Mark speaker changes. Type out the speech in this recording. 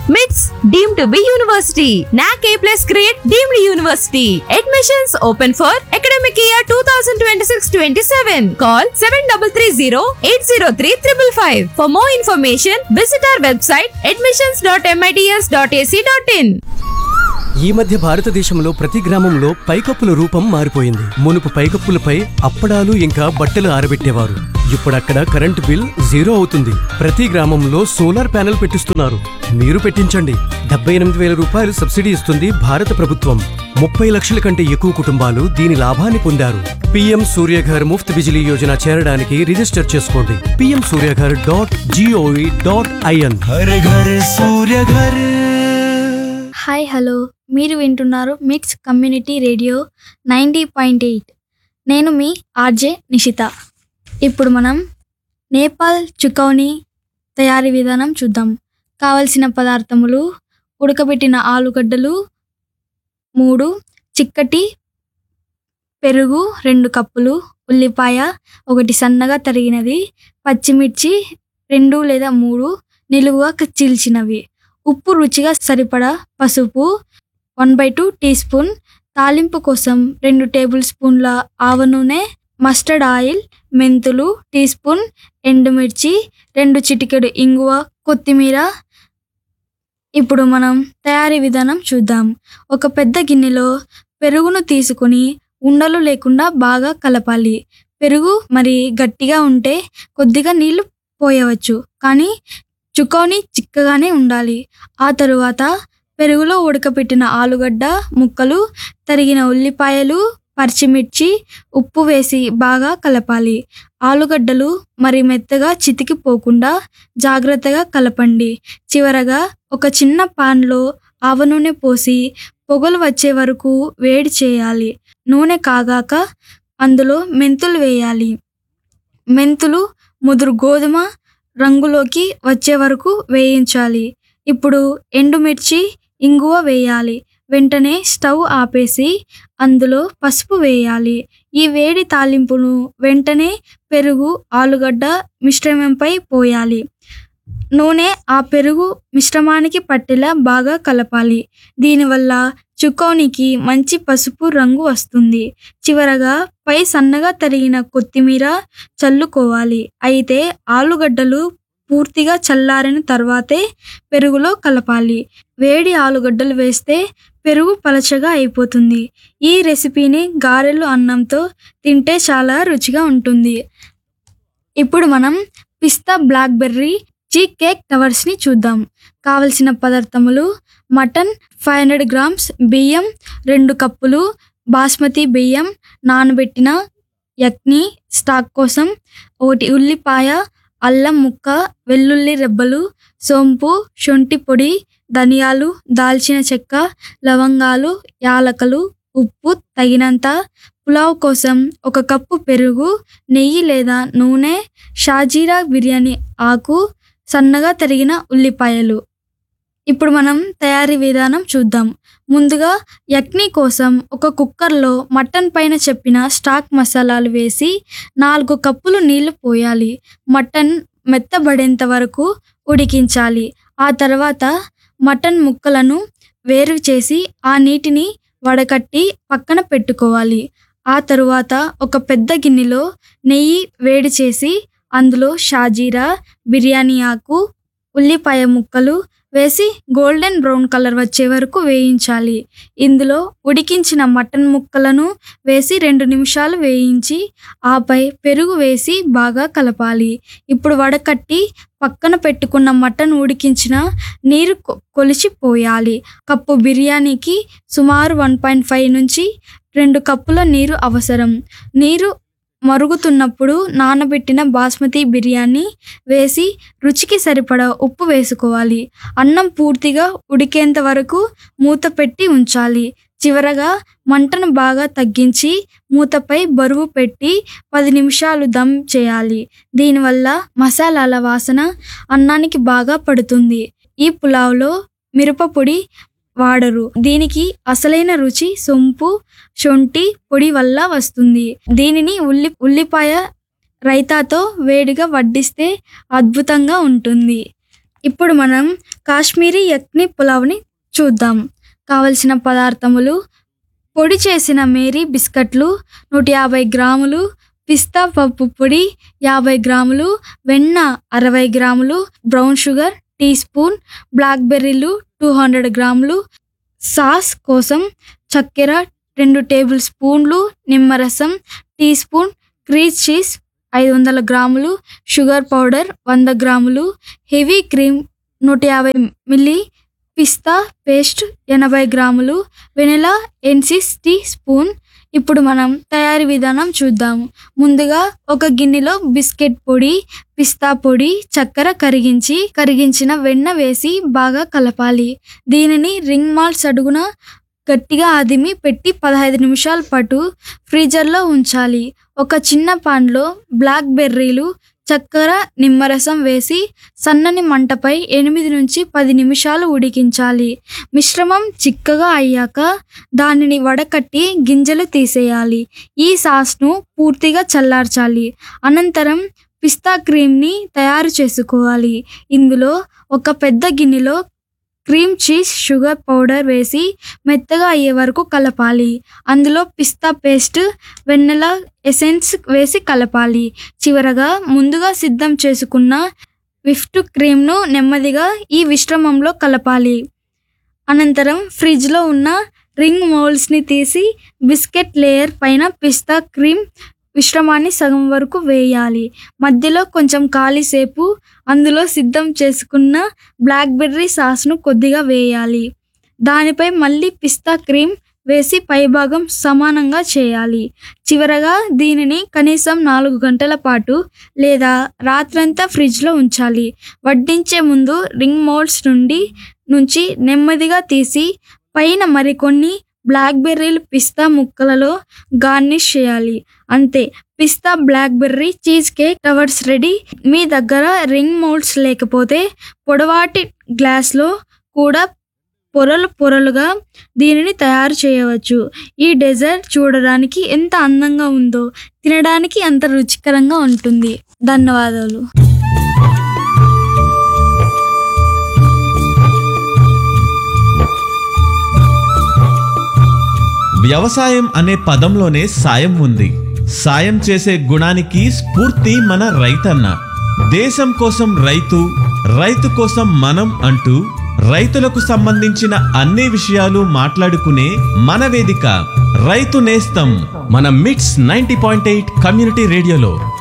Speaker 1: MITS deemed to be university. NAC A plus grade deemed university. Admissions open for academic year 2026-27. Call 7330-803-555. For more information, visit our website admissions.mits.ac.in.
Speaker 2: ఈ మధ్య భారతదేశంలో ప్రతి గ్రామంలో పైకప్పుల రూపం మారిపోయింది మునుపు పైకప్పులపై అప్పడాలు ఇంకా బట్టలు ఆరబెట్టేవారు ఇప్పుడు అక్కడ కరెంటు బిల్ జీరో అవుతుంది ప్రతి గ్రామంలో సోలార్ ప్యానెల్ పెట్టిస్తున్నారు మీరు పెట్టించండి డెబ్బై ఎనిమిది వేల రూపాయలు సబ్సిడీ ఇస్తుంది భారత ప్రభుత్వం ముప్పై లక్షల కంటే ఎక్కువ కుటుంబాలు దీని లాభాన్ని పొందారు పీఎం సూర్యఘర్ ముఫ్త్ బిజిలీ యోజన చేరడానికి రిజిస్టర్ చేసుకోండి PM Suryaghar dot GOV dot IN
Speaker 3: हर घर सूर्य घर
Speaker 4: హాయ్ హలో మీరు వింటున్నారు MITS community radio ninety point eight నేను మీ ఆర్జే నిషిత ఇప్పుడు మనం నేపాల్ చుకౌని తయారీ విధానం చూద్దాం కావలసిన పదార్థములు ఉడకబెట్టిన ఆలుగడ్డలు మూడు చిక్కటి పెరుగు రెండు కప్పులు ఉల్లిపాయ ఒకటి సన్నగా తరిగినది పచ్చిమిర్చి రెండు లేదా మూడు నిలువుగా చీల్చినవి ఉప్పు రుచిగా సరిపడా పసుపు one by two teaspoon తాలింపు కోసం రెండు టేబుల్ స్పూన్ల ఆవ నూనె మస్టర్డ్ ఆయిల్ మెంతులు టీ స్పూన్ ఎండుమిర్చి రెండు చిటికెడు ఇంగువ కొత్తిమీర ఇప్పుడు మనం తయారీ విధానం చూద్దాం ఒక పెద్ద గిన్నెలో పెరుగును తీసుకుని ఉండలు లేకుండా బాగా కలపాలి పెరుగు మరి గట్టిగా ఉంటే కొద్దిగా నీళ్లు పోయవచ్చు కానీ చుకోని చిక్కగానే ఉండాలి ఆ తరువాత పెరుగులో ఉడకపెట్టిన ఆలుగడ్డ ముక్కలు తరిగిన ఉల్లిపాయలు పచ్చిమిర్చి ఉప్పు వేసి బాగా కలపాలి ఆలుగడ్డలు మరి మెత్తగా చితికిపోకుండా జాగ్రత్తగా కలపండి చివరగా ఒక చిన్న పాన్లో ఆవ నూనె పోసి పొగలు వచ్చే వరకు వేడి చేయాలి నూనె కాగాక అందులో మెంతులు వేయాలి మెంతులు ముదురు గోధుమ రంగులోకి వచ్చే వరకు వేయించాలి ఇప్పుడు ఎండుమిర్చి ఇంగువ వేయాలి వెంటనే స్టవ్ ఆపేసి అందులో పసుపు వేయాలి ఈ వేడి తాలింపును వెంటనే పెరుగు ఆలుగడ్డ మిశ్రమంపై పోయాలి నూనె ఆ పెరుగు మిశ్రమానికి పట్టేలా బాగా కలపాలి దీనివల్ల చుకోనికి మంచి పసుపు రంగు వస్తుంది చివరగా పై సన్నగా తరిగిన కొత్తిమీర చల్లుకోవాలి అయితే ఆలుగడ్డలు పూర్తిగా చల్లారిన తర్వాతే పెరుగులో కలపాలి వేడి ఆలుగడ్డలు వేస్తే పెరుగు పలచగా అయిపోతుంది ఈ రెసిపీని గారెలు అన్నంతో తింటే చాలా రుచిగా ఉంటుంది ఇప్పుడు మనం పిస్తా బ్లాక్ బెర్రీ చీక్ కేక్ టవర్స్ని చూద్దాం కావలసిన పదార్థములు మటన్ ఫైవ్ హండ్రెడ్ గ్రామ్స్ బియ్యం రెండు కప్పులు బాస్మతి బియ్యం నానబెట్టిన యక్ని స్టాక్ కోసం ఒకటి ఉల్లిపాయ అల్లం ముక్క వెల్లుల్లి రెబ్బలు సోంపు శొంఠి పొడి ధనియాలు దాల్చిన చెక్క లవంగాలు యాలకలు ఉప్పు తగినంత పులావ్ కోసం ఒక కప్పు పెరుగు నెయ్యి లేదా నూనె షాజీరా బిర్యానీ ఆకు సన్నగా తరిగిన ఉల్లిపాయలు ఇప్పుడు మనం తయారీ విధానం చూద్దాం ముందుగా యక్ని కోసం ఒక కుక్కర్లో మటన్ పైన చెప్పిన స్టాక్ మసాలాలు వేసి నాలుగు కప్పులు నీళ్లు పోయాలి మటన్ మెత్తబడేంత వరకు ఉడికించాలి ఆ తర్వాత మటన్ ముక్కలను వేరు చేసి ఆ నీటిని వడకట్టి పక్కన పెట్టుకోవాలి ఆ తరువాత ఒక పెద్ద గిన్నెలో నెయ్యి వేడి చేసి అందులో షాజీరా బిర్యానీ ఆకు ఉల్లిపాయ ముక్కలు వేసి గోల్డెన్ బ్రౌన్ కలర్ వచ్చే వరకు వేయించాలి ఇందులో ఉడికించిన మటన్ ముక్కలను వేసి రెండు నిమిషాలు వేయించి ఆపై పెరుగు వేసి బాగా కలపాలి ఇప్పుడు వడకట్టి పక్కన పెట్టుకున్న మటన్ ఉడికించిన నీరు కొ- కొలిచి పోయాలి కప్పు బిర్యానీకి సుమారు వన్ పాయింట్ ఫైవ్ నుంచి రెండు కప్పుల నీరు అవసరం నీరు మరుగుతున్నప్పుడు నానబెట్టిన బాస్మతి బిర్యానీ వేసి రుచికి సరిపడా ఉప్పు వేసుకోవాలి అన్నం పూర్తిగా ఉడికేంత వరకు మూత పెట్టి ఉంచాలి చివరగా మంటను బాగా తగ్గించి మూతపై బరువు పెట్టి పది నిమిషాలు దమ్ చేయాలి దీనివల్ల మసాలాల వాసన అన్నానికి బాగా పడుతుంది ఈ పులావ్లో మిరప పొడి వాడరు దీనికి అసలైన రుచి సొంపు శొంఠి పొడి వల్ల వస్తుంది దీనిని ఉల్లి ఉల్లిపాయ రైతాతో వేడిగా వడ్డిస్తే అద్భుతంగా ఉంటుంది ఇప్పుడు మనం కాశ్మీరీ యక్ని పులావ్ని చూద్దాం కావలసిన పదార్థములు పొడి చేసిన మేరీ బిస్కట్లు నూట యాభై గ్రాములు పిస్తా పప్పు పొడి యాభై గ్రాములు వెన్న అరవై గ్రాములు బ్రౌన్ షుగర్ టీ స్పూన్ బ్లాక్బెర్రీలు టూ హండ్రెడ్ గ్రాములు సాస్ కోసం చక్కెర రెండు టేబుల్ స్పూన్లు నిమ్మరసం టీ స్పూన్ క్రీజ్ చీజ్ ఐదు వందల గ్రాములు షుగర్ పౌడర్ వంద గ్రాములు హెవీ క్రీమ్ నూట యాభై మిల్లీ పిస్తా పేస్ట్ ఎనభై గ్రాములు వెనిలా ఎన్సిస్ టీ స్పూన్ ఇప్పుడు మనం తయారీ విధానం చూద్దాము ముందుగా ఒక గిన్నెలో బిస్కెట్ పొడి పిస్తా పొడి చక్కెర కరిగించి కరిగించిన వెన్న వేసి బాగా కలపాలి దీనిని రింగ్ మాల్స్ అడుగున గట్టిగా అదిమి పెట్టి పదహైదు నిమిషాల పాటు ఫ్రీజర్లో ఉంచాలి ఒక చిన్న పాన్లో బ్లాక్ బెర్రీలు చక్కెర నిమ్మరసం వేసి సన్నని మంటపై ఎనిమిది నుంచి పది నిమిషాలు ఉడికించాలి మిశ్రమం చిక్కగా అయ్యాక దానిని వడకట్టి గింజలు తీసేయాలి ఈ సాస్ను పూర్తిగా చల్లార్చాలి అనంతరం పిస్తా క్రీమ్ని తయారు చేసుకోవాలి ఇందులో ఒక పెద్ద గిన్నెలో క్రీమ్ చీజ్ షుగర్ పౌడర్ వేసి మెత్తగా అయ్యే వరకు కలపాలి అందులో పిస్తా పేస్ట్ వెన్నెల ఎసెన్స్ వేసి కలపాలి చివరగా ముందుగా సిద్ధం చేసుకున్న విఫ్ట్ క్రీమ్ను నెమ్మదిగా ఈ మిశ్రమంలో కలపాలి అనంతరం ఫ్రిడ్జ్లో ఉన్న రింగ్ మౌల్స్ని తీసి బిస్కెట్ లేయర్ పైన పిస్తా క్రీమ్ మిశ్రమాన్ని సగం వరకు వేయాలి మధ్యలో కొంచెం ఖాళీసేపు అందులో సిద్ధం చేసుకున్న బ్లాక్బెర్రీ సాస్ను కొద్దిగా వేయాలి దానిపై మళ్ళీ పిస్తా క్రీమ్ వేసి పైభాగం సమానంగా చేయాలి చివరగా దీనిని కనీసం నాలుగు గంటల పాటు లేదా రాత్రంతా ఫ్రిడ్జ్లో ఉంచాలి వడ్డించే ముందు రింగ్ మోల్డ్స్ నుండి నుంచి నెమ్మదిగా తీసి పైన మరికొన్ని బ్లాక్బెర్రీలు పిస్తా ముక్కలలో గార్నిష్ చేయాలి అంతే పిస్తా blackberry cheesecake towers ready మీ దగ్గర రింగ్ మోల్డ్స్ లేకపోతే పొడవాటి గ్లాస్లో కూడా పొరలు పొరలుగా దీనిని తయారు చేయవచ్చు ఈ డెజర్ట్ చూడడానికి ఎంత అందంగా ఉందో తినడానికి అంత రుచికరంగా ఉంటుంది ధన్యవాదాలు
Speaker 5: వ్యవసాయం అనే పదంలోనే సాయం ఉంది సాయం చేసే గుణానికి స్ఫూర్తి మన రైతన్న దేశం కోసం రైతు రైతు కోసం మనం అంటూ రైతులకు సంబంధించిన అన్ని విషయాలు మాట్లాడుకునే మన వేదిక రైతు నేస్తం మన మిట్స్ నైంటీ పాయింట్ ఎయిట్ కమ్యూనిటీ రేడియోలో